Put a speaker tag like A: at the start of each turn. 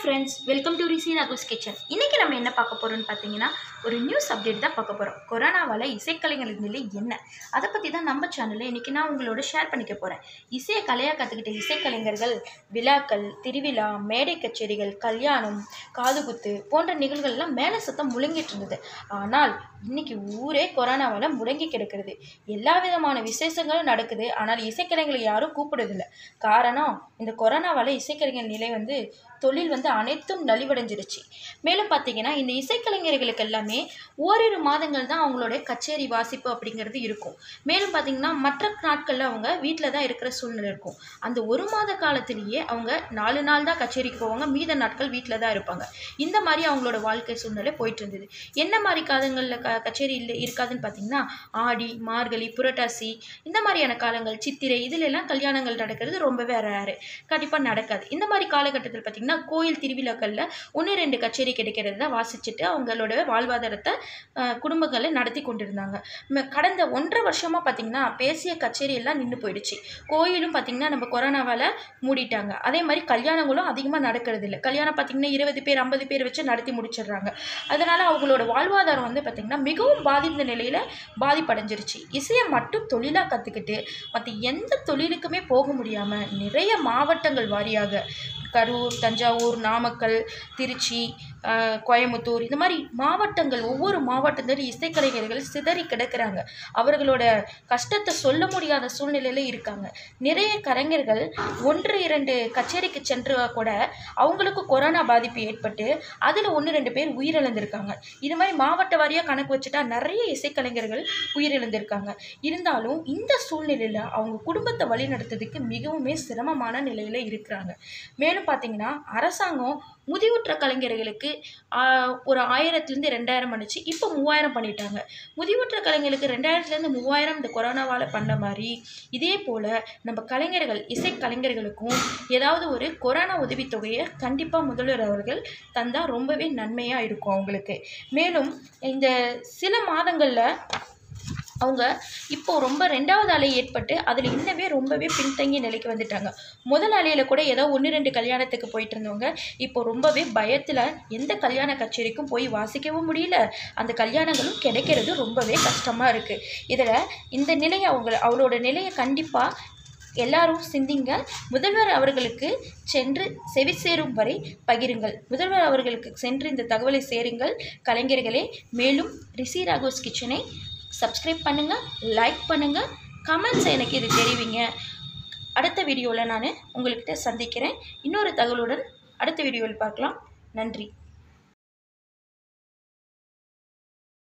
A: friends welcome to Rishi Ragu's kitchen இன்றைக்கி நம்ம என்ன பார்க்க போகிறோம்னு பார்த்தீங்கன்னா ஒரு நியூஸ் அப்டேட் தான் பார்க்க போகிறோம் கொரோனாவால் இசைக்கலைஞர்கள் நிலை என்ன அதை பற்றி தான் நம்ம சேனலில் இன்றைக்கி நான் உங்களோட ஷேர் பண்ணிக்க போகிறேன் இசையை கலையாக கற்றுக்கிட்ட இசைக்கலைஞர்கள் விழாக்கள் திருவிழா மேடை கச்சேரிகள் கல்யாணம் காதுகுத்து போன்ற நிகழ்வுகள்லாம் மேலே சத்தம் முழங்கிட்டு இருந்தது ஆனால் இன்னைக்கு ஊரே கொரோனாவால் முடங்கி கிடக்கிறது எல்லா விதமான விசேஷங்களும் நடக்குது ஆனால் இசைக்கலைஞர்களை யாரும் கூப்பிடுறதில்ல காரணம் இந்த கொரோனாவால் இசைக்கலைஞர் நிலை வந்து தொழில் வந்து அனைத்தும் நலிவடைஞ்சிருச்சு மேலும் பார்த்தீங்கன்னா இந்த இசைக்கலைஞர்களுக்கு எல்லாமே ஓரிரு மாதங்கள் தான் அவங்களுடைய கச்சேரி வாசிப்பு அப்படிங்கிறது இருக்கும் மேலும் பார்த்தீங்கன்னா மற்ற நாட்களில் அவங்க வீட்டில் தான் இருக்கிற சூழ்நிலை இருக்கும் அந்த ஒரு மாத காலத்திலேயே அவங்க நாலு நாள் தான் கச்சேரிக்கு போவாங்க மீத நாட்கள் வீட்டில் தான் இருப்பாங்க இந்த மாதிரி அவங்களோட வாழ்க்கை சூழ்நிலை போயிட்டு இருந்தது என்ன மாதிரி காலங்களில் க கச்சேரி இல்லை இருக்காதுன்னு பார்த்தீங்கன்னா ஆடி மார்கழி புரட்டாசி இந்த மாதிரியான காலங்கள் சித்திரை இதுல எல்லாம் கல்யாணங்கள் நடக்கிறது ரொம்பவே ரேரு கண்டிப்பாக நடக்காது இந்த மாதிரி காலகட்டத்தில் பார்த்தீங்கன்னா கோயில் திருவிழாக்களில் ஒன்று ரெண்டு கச்சேரி கிடைக்கிறது தான் வாசிச்சுட்டு அவங்களோட வாழ்வாதாரத்தை அஹ், குடும்பங்களை நடத்தி கொண்டிருந்தாங்க ம- கடந்த ஒன்றரை வருஷமாக பார்த்தீங்கன்னா பேசிய கச்சேரி எல்லாம் நின்று போயிடுச்சு கோயிலும் பார்த்தீங்கன்னா நம்ம கொரோனாவால் மூடிட்டாங்க அதே மாதிரி கல்யாணங்களும் அதிகமாக நடக்கிறது இல்லை கல்யாணம் பார்த்தீங்கன்னா இருபது பேர் ஐம்பது பேர் வச்சு நடத்தி முடிச்சிடுறாங்க அதனால் அவங்களோட வாழ்வாதாரம் வந்து பார்த்திங்கன்னா மிகவும் பாதித்த நிலையில் பாதிப்படைஞ்சிருச்சு இசையை மட்டும் தொழிலாக கற்றுக்கிட்டு மற்ற எந்த தொழிலுக்குமே போக முடியாமல் நிறைய மாவட்டங்கள் வாரியாக கரூர் தஞ்சாவூர் நாமக்கல் திருச்சி ஆஹ், கோயம்புத்தூர் இந்த மாதிரி மாவட்டங்கள் ஒவ்வொரு மாவட்டத்திலும் இசைக்கலைஞர்கள் சிதறி கிடக்கிறாங்க அவர்களோட கஷ்டத்தை சொல்ல முடியாத சூழ்நிலையில் இருக்காங்க நிறைய கலைஞர்கள் ஒன்று இரண்டு கச்சேரிக்கு சென்று கூட அவங்களுக்கு கொரோனா பாதிப்பு ஏற்பட்டு அதில் ஒன்று ரெண்டு பேர் உயிரிழந்திருக்காங்க இது மாதிரி மாவட்ட வாரியாக கணக்கு வச்சுட்டா நிறைய இசைக்கலைஞர்கள் உயிரிழந்திருக்காங்க இருந்தாலும் இந்த சூழ்நிலையில் அவங்க குடும்பத்தை வழிநடத்துறதுக்கு மிகவுமே சிரமமான நிலையில் இருக்கிறாங்க மேலும் பார்த்தீங்கன்னா அரசாங்கம் முதிவுற்ற கலைஞர்களுக்கு ஆஹ், ஒரு ஆயிரத்துலேருந்து ரெண்டாயிரம் பண்ணுச்சு இப்போ மூவாயிரம் பண்ணிட்டாங்க முதிவுற்ற கலைஞர்களுக்கு ரெண்டாயிரத்துலேருந்து மூவாயிரம் இந்த கொரோனாவால் பண்ண மாதிரி இதே போல் நம்ம கலைஞர்கள் இசை கலைஞர்களுக்கும் ஏதாவது ஒரு கொரோனா உதவித்தொகையை கண்டிப்பாக முதல்வர் அவர்கள் தந்தால் ரொம்பவே நன்மையாக இருக்கும் அவங்களுக்கு மேலும் இந்த சில மாதங்களில் அவங்க இப்போ ரொம்ப ரெண்டாவது அலை ஏற்பட்டு அதில் இன்னமே ரொம்பவே பின்தங்கிய நிலைக்கு வந்துட்டாங்க முதல் அலையில் கூட ஏதோ ஒன்று ரெண்டு கல்யாணத்துக்கு போயிட்டு இருந்தவங்க இப்போ ரொம்பவே பயத்தில் எந்த கல்யாண கச்சேரிக்கும் போய் வாசிக்கவும் முடியல அந்த கல்யாணங்களும் கிடைக்கிறது ரொம்பவே கஷ்டமாக இருக்குது இதில் இந்த நிலையை அவங்க அவளோட நிலையை கண்டிப்பாக எல்லாரும் சிந்திங்க முதல்வர் அவர்களுக்கு சென்று செவி சேரும் வரை பகிருங்கள் முதல்வர் அவர்களுக்கு சென்று இந்த தகவலை சேருங்கள் கலைஞர்களே மேலும் ரிஷி ராகோஸ் கிச்சனை சப்ஸ்கிரைப் பண்ணுங்கள் லைக் பண்ணுங்கள் கமெண்ட்ஸ் எனக்கு இது தெரிவிங்க அடுத்த வீடியோவில் நான் உங்கள்கிட்ட சந்திக்கிறேன் இன்னொரு தகவலுடன் அடுத்த வீடியோவில் பார்க்கலாம் நன்றி